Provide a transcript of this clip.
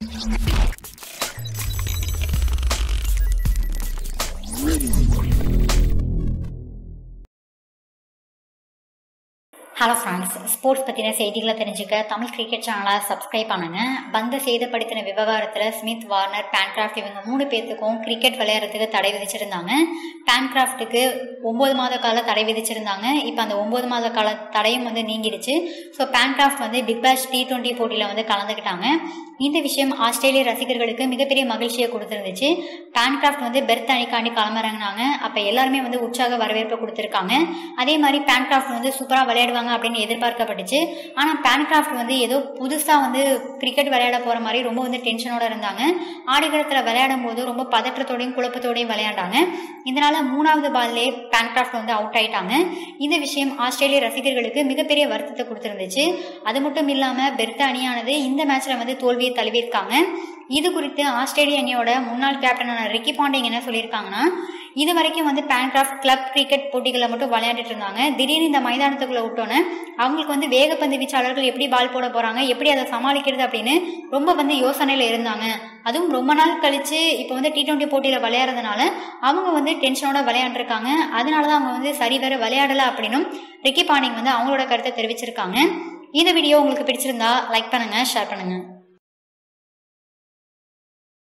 hello friends sports பற்றின செய்திகளை தெரிஞ்சுக்க தமிழ் கிரிக்கெட் சேனலை சப்ஸ்கிரைப் பண்ணுங்க பந்த சேதப்படுத்தின விவகாரத்தில் ஸ்மித் வார்னர் பேன்கிராஃப்ட் இவங்க மூணு பேர்த்துக்கும் கிரிக்கெட் விளையாடுறதுக்கு தடை விதிச்சிருந்தாங்க பேன்கிராஃப்ட்டுக்கு ஒம்பது மாத கால தடை விதிச்சிருந்தாங்க இப்போ அந்த ஒம்பது மாத கால தடையும் வந்து நீங்கிடுச்சு ஸோ பேன்கிராஃப்ட் வந்து பிக் பாஸ் டி டுவெண்ட்டி போட்டியில் வந்து கலந்துக்கிட்டாங்க இந்த விஷயம் ஆஸ்திரேலிய ரசிகர்களுக்கு மிகப்பெரிய மகிழ்ச்சியை கொடுத்துருந்துச்சு பேன்கிராஃப்ட் வந்து பெர்த் அணிக்காண்டி களமிறங்கினாங்க அப்போ எல்லாருமே வந்து உற்சாக வரவேற்பை கொடுத்துருக்காங்க அதே மாதிரி பேன்கிராஃப்ட் வந்து சூப்பராக விளையாடுவாங்க அப்படின்னு எதிர்பார்க்கப்பட்டுச்சு ஆனால் பேன்கிராஃப்ட் வந்து ஏதோ புதுசாக வந்து கிரிக்கெட் விளையாட போகிற மாதிரி ரொம்ப வந்து டென்ஷனோட இருந்தாங்க ஆடுகளத்தில் விளையாடும் போது ரொம்ப பதற்றத்தோடையும் குழப்பத்தோடையும் விளையாண்டாங்க இதனால மூணாவது பால்லே பேன்கிராஃப்ட் வந்து அவுட் ஆயிட்டாங்க இந்த விஷயம் ஆஸ்திரேலிய ரசிகர்களுக்கு மிகப்பெரிய வருத்தத்தை கொடுத்துருந்துச்சு அது மட்டும் இல்லாமல் பெர்த் அணியானது இந்த மேட்ச்ல வந்து தோல்வியை தழுவியிருக்காங்க இது குறித்து ஆஸ்திரேலிய அணியோட முன்னாள் கேப்டனான ரிக்கி பாண்டிங் என்ன சொல்லியிருக்காங்கன்னா இது வரைக்கும் வந்து பேன்கிராஃப்ட் கிளப் கிரிக்கெட் போட்டிகளில் மட்டும் விளையாண்டுட்டு இருந்தாங்க திடீர்னு இந்த மைதானத்துக்குள்ள விட்டோன்னே அவங்களுக்கு வந்து வேகப்பந்து வீச்சாளர்கள் எப்படி பால் போட போறாங்க எப்படி அதை சமாளிக்கிறது அப்படின்னு ரொம்ப வந்து யோசனையில் இருந்தாங்க அதுவும் ரொம்ப நாள் கழிச்சு இப்போ வந்து டி டுவெண்ட்டி போட்டியில் விளையாடுறதுனால அவங்க வந்து டென்ஷனோட விளையாண்டுருக்காங்க அதனால தான் அவங்க வந்து சரி வேற விளையாடலை அப்படின்னும் ரிக்கி பாண்டிங் வந்து அவங்களோட கருத்தை தெரிவிச்சிருக்காங்க இந்த வீடியோ உங்களுக்கு பிடிச்சிருந்தா லைக் பண்ணுங்க ஷேர் பண்ணுங்க